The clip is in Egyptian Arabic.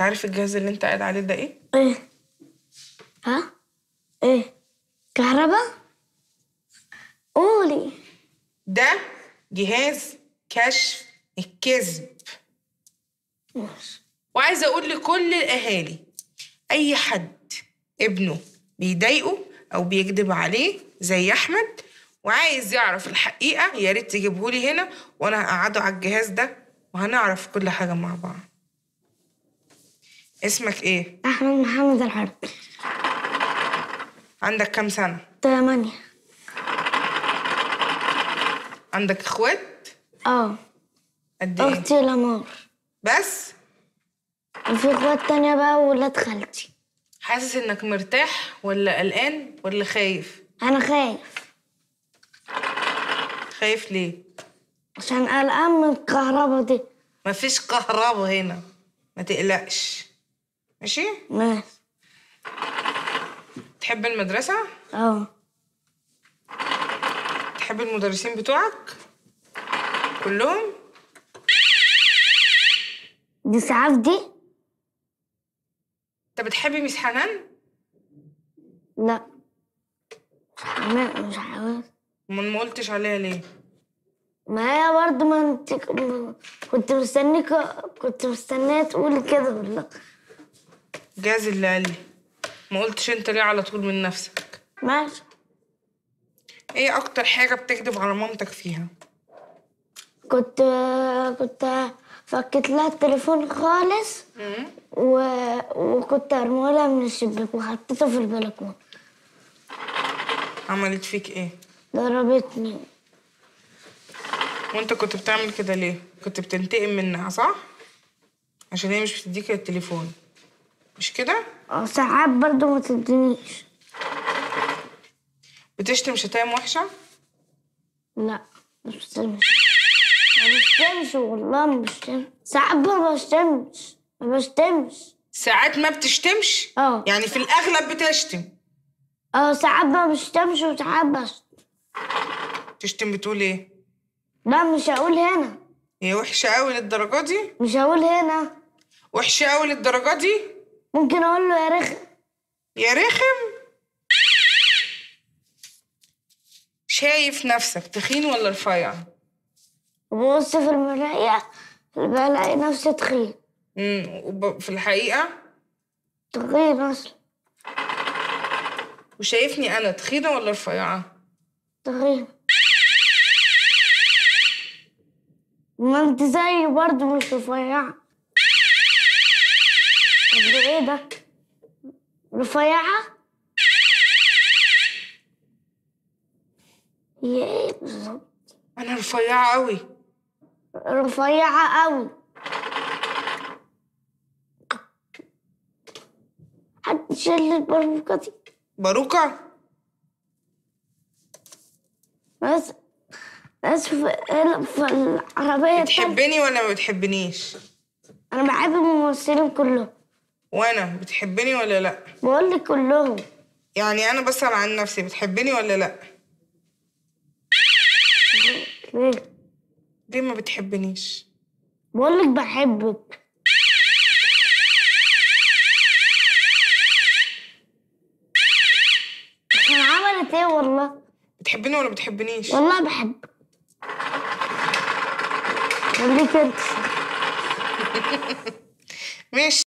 عارف الجهاز اللي انت قاعد عليه ده ايه ايه ها ايه كهرباء قولي ده جهاز كشف الكذب وعايزه اقول لكل الاهالي اي حد ابنه بيضايقه او بيكذب عليه زي احمد وعايز يعرف الحقيقه يا ريت تجيبهولي هنا وانا هقعده على الجهاز ده وهنعرف كل حاجه مع بعض اسمك ايه احمد محمد الحرب عندك كام سنه تمانية عندك اخوات اه قد ايه اختي لمار بس وفي اخوات تانية بقى وولاد خالتي حاسس انك مرتاح ولا قلقان ولا خايف انا خايف خايف ليه عشان قلقان من الكهرباء دي مفيش كهرباء هنا ما تقلقش ماشي ماشي تحب المدرسة اه تحب المدرسين بتوعك كلهم دي سعاف دي انت بتحبي ميس حنان لا مش حماس مش حماس امال ما قلتش عليها ليه ما هي برضه ما انت كنت مستنيك كنت مستنيه تقولي كده والله جاز اللي قال لي ما قلتش انت ليه على طول من نفسك ماشي ايه اكتر حاجة بتكذب على مامتك فيها كنت كنت فكت لها التليفون خالص مم. و... وكنت ارمولها من الشباك وحطيته في البلكونه عملت فيك ايه ضربتني وانت كنت بتعمل كده ليه كنت بتنتقم منها صح عشان هي مش بتديك التليفون مش كده اه ساعات برضه ما تدينيش بتشتم شتايم وحشة لا مش بشتمش ما بشتمش والله ما بشتمش ساعات ما بشتمش ما بشتمش ساعات ما بتشتمش اه يعني في الاغلب بتشتم اه ساعات ما بشتمش وساعات بشتم تشتم بتقول ايه لا مش هقول هنا هي وحشة قوي للدرجة دي مش هقول هنا وحشة قوي للدرجة دي ممكن اقول له يا رخ يا رخم شايف نفسك تخين ولا رفيع وببص في المراية بلاقي نفسي تخين امم وب- في الحقيقة تخين اصلا وشايفني انا تخينة ولا رفيعة تخين ما انت زيي برضه مش رفيعة طب ده ايه ده رفيعة هي ايه بالظبط انا رفيعة قوي رفيعة قوي حد شال البرمجة دي باروكة بس بس في, في العربية التانية بتحبني ولا ما بتحبنيش أنا بحب الممثلين كلهم وانا بتحبني ولا لا بقول لك كلهم يعني انا بسأل عن نفسي بتحبني ولا لا ليه؟ ليه ما بتحبنيش بقول لك بحبك أنا عملت ايه والله؟ بتحبني ولا بتحبنيش والله بحبك خليك انت ماشي